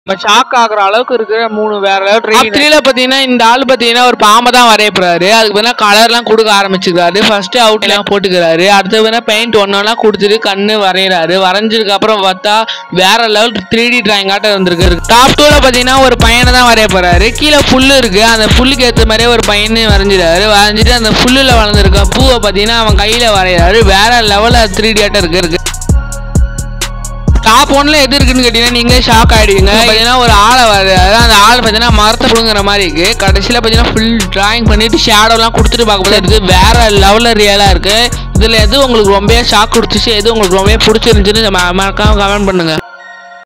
நம்ம ஷாக் ஆகுற அளவுக்கு இருக்கிற மூணு வேற லெவல் த்ரீல பாத்தீங்கன்னா இந்த ஆள் பாத்தீங்கன்னா ஒரு பாம்பை தான் வரைய போறாரு அதுக்கு பதிலா கலர்லாம் கொடுக்க ஆரம்பிச்சுக்கிறாரு ஃபர்ஸ்ட் அவுட் எல்லாம் போட்டுக்கிறாரு அடுத்து வேணா பெயிண்ட் ஒன்னெல்லாம் கொடுத்துட்டு கண்ணு வரைகிறாரு வரைஞ்சதுக்கு அப்புறம் பார்த்தா வேற லெவல் த்ரீ டி டிராயிங் ஆட்டம் வந்திருக்கு டாப் டூல பாத்தீங்கன்னா ஒரு பையனை தான் வரைய போறாரு கீழே புல்லு இருக்கு அந்த புல்லுக்கு ஏற்ற மாதிரியே ஒரு பையனை வரைஞ்சிடாரு வரைஞ்சிட்டு அந்த புல்லுல வளர்ந்துருக்க பூவை பாத்தீங்கன்னா அவன் கையில வரைகிறாரு வேற லெவல்ல த்ரீ டி ஆட்டம் இருக்கு இருக்கு டாப் ஒன்ல எது இருக்குன்னு கேட்டீங்கன்னா நீங்க ஷாக் ஆயிடுவீங்க பார்த்தீங்கன்னா ஒரு ஆளை வர்றாரு அந்த ஆள் பார்த்தீங்கன்னா மரத்தை பிடுங்குற மாதிரி இருக்கு கடைசியில் பார்த்தீங்கன்னா ஃபுல் டிராயிங் பண்ணிட்டு ஷேடோலாம் கொடுத்துட்டு பார்க்கும்போது இருக்கு வேற லெவலில் ரியலாக இருக்கு இதில் எது உங்களுக்கு ரொம்பவே ஷாக் கொடுத்துச்சு எது உங்களுக்கு ரொம்பவே பிடிச்சிருந்துச்சுன்னு மறக்காம கமெண்ட் பண்ணுங்க